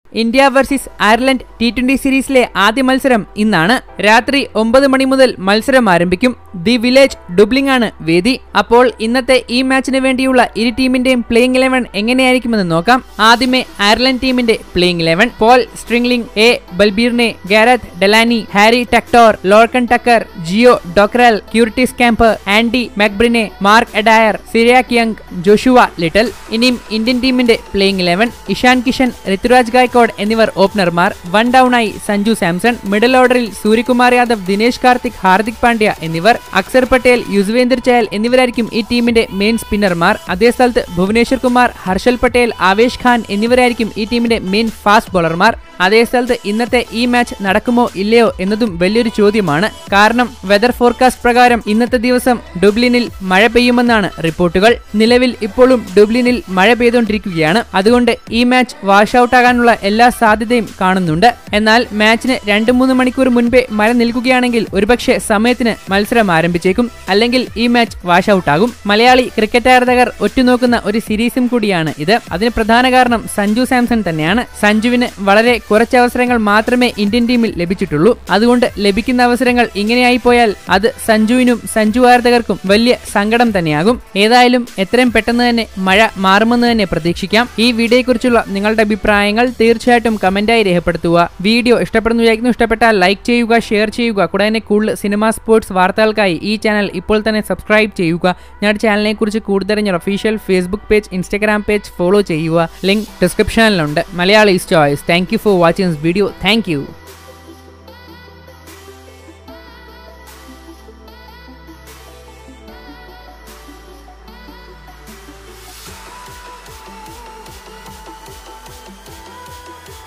India versus Ireland T twenty സീരീസിലെ ആദ്യ മത്സരം ഇന്നാണ് രാത്രി ഒമ്പത് മണി മുതൽ മത്സരം ആരംഭിക്കും ദി വില്ലേജ് ഡുബ്ലിംഗ് ആണ് വേദി അപ്പോൾ ഇന്നത്തെ ഈ മാച്ചിന് വേണ്ടിയുള്ള ഇരു ടീമിന്റെയും പ്ലേയിങ് ഇലവൻ എങ്ങനെയായിരിക്കുമെന്ന് നോക്കാം ആദ്യമേ അയർലൻഡ് ടീമിന്റെ playing eleven Paul Stirling A Balbirnie Gareth Delany Harry Tector Lorcan Tucker ജിയോ Dockrell Curtis Campher Andy McBrine Mark Adair Craig Young Joshua Little ഇനിയും ഇന്ത്യൻ ടീമിന്റെ പ്ലേയിങ് ഇലവൻ ഇഷാൻ കിഷൻ ഋതുരാജ് ഗായ്ക്കോഡ് എന്നിവർ ഓപ്പണർമാർ വൺ ഡൌണായി സഞ്ജു സാംസൺ മിഡിൽ ഓർഡറിൽ സൂര്യകുമാർ യാദവ് ദിനേശ് കാർത്തിക് ഹാർദിക് പാണ്ഡ്യ എന്നിവർ അക്സർ പട്ടേൽ യുസ്വേന്ദ്ര ചഹൽ എന്നിവരായിരിക്കും ഈ ടീമിന്റെ മെയിൻ സ്പിന്നർമാർ അതേ സ്ഥലത്ത് ഭുവനേശ്വർ കുമാർ ഹർഷൽ പട്ടേൽ ആവേശ് ഖാൻ എന്നിവരായിരിക്കും ഈ ടീമിന്റെ മെയിൻ ഫാസ്റ്റ് ബോളർമാർ അതേ സ്ഥലത്ത് ഇന്നത്തെ ഈ മാച്ച് നടക്കുമോ ഇല്ലയോ എന്നതും വലിയൊരു ചോദ്യമാണ് കാരണം വെതർ ഫോർകാസ്റ്റ് പ്രകാരം ഇന്നത്തെ ദിവസം ഡുബ്ലിനിൽ മഴ പെയ്യുമെന്നാണ് റിപ്പോർട്ടുകൾ നിലവിൽ ഇപ്പോഴും ഡുബ്ലിനിൽ മഴ പെയ്തുകൊണ്ടിരിക്കുകയാണ് അതുകൊണ്ട് ഈ മാച്ച് വാഷ് ഔട്ട് ആകാനുള്ള എല്ലാ സാധ്യതയും കാണുന്നുണ്ട് എന്നാൽ മാച്ചിന് രണ്ട് മൂന്ന് മണിക്കൂർ മുൻപേ മഴ നിൽക്കുകയാണെങ്കിൽ ഒരുപക്ഷെ സമയത്തിന് മത്സരം ആരംഭിച്ചേക്കും അല്ലെങ്കിൽ ഈ മാച്ച് വാഷ് ഔട്ട് ആകും മലയാളി ക്രിക്കറ്റ് ആരാധകർ ഒറ്റുനോക്കുന്ന ഒരു സീരീസും കൂടിയാണ് ഇത് അതിന് പ്രധാന കാരണം സഞ്ജു സാംസൺ തന്നെയാണ് സഞ്ജുവിന് വളരെ കുറച്ച് അവസരങ്ങൾ മാത്രമേ ഇന്ത്യൻ ടീമിൽ ലഭിച്ചിട്ടുള്ളൂ അതുകൊണ്ട് ലഭിക്കുന്ന അവസരങ്ങൾ ഇങ്ങനെയായി പോയാൽ അത് സഞ്ജുവിനും സഞ്ജു ആരാധകർക്കും വലിയ സങ്കടം തന്നെയാകും ഏതായാലും എത്രയും പെട്ടെന്ന് തന്നെ മഴ മാറുമെന്ന് തന്നെ പ്രതീക്ഷിക്കാം ഈ വീഡിയോയെക്കുറിച്ചുള്ള നിങ്ങളുടെ അഭിപ്രായങ്ങൾ തീർച്ചയായിട്ടും കമന്റായി രേഖപ്പെടുത്തുക വീഡിയോ ഇഷ്ടപ്പെടുന്നു വിചാരിക്കുന്നു ഇഷ്ടപ്പെട്ടാൽ ലൈക്ക് ചെയ്യുക ഷെയർ ചെയ്യുക കൂടാതെ കൂടുതൽ സിനിമ സ്പോർട്സ് വാർത്തകൾക്കായി ഈ ചാനൽ ഇപ്പോൾ തന്നെ സബ്സ്ക്രൈബ് ചെയ്യുക ഞങ്ങളുടെ ചാനലിനെ കുറിച്ച് കൂടുതൽ ഞാൻ official Facebook page Instagram page follow ചെയ്യുക ലിങ്ക് ഡിസ്ക്രിപ്ഷനിലുണ്ട് Malayalees choice thank you for watching this video thank U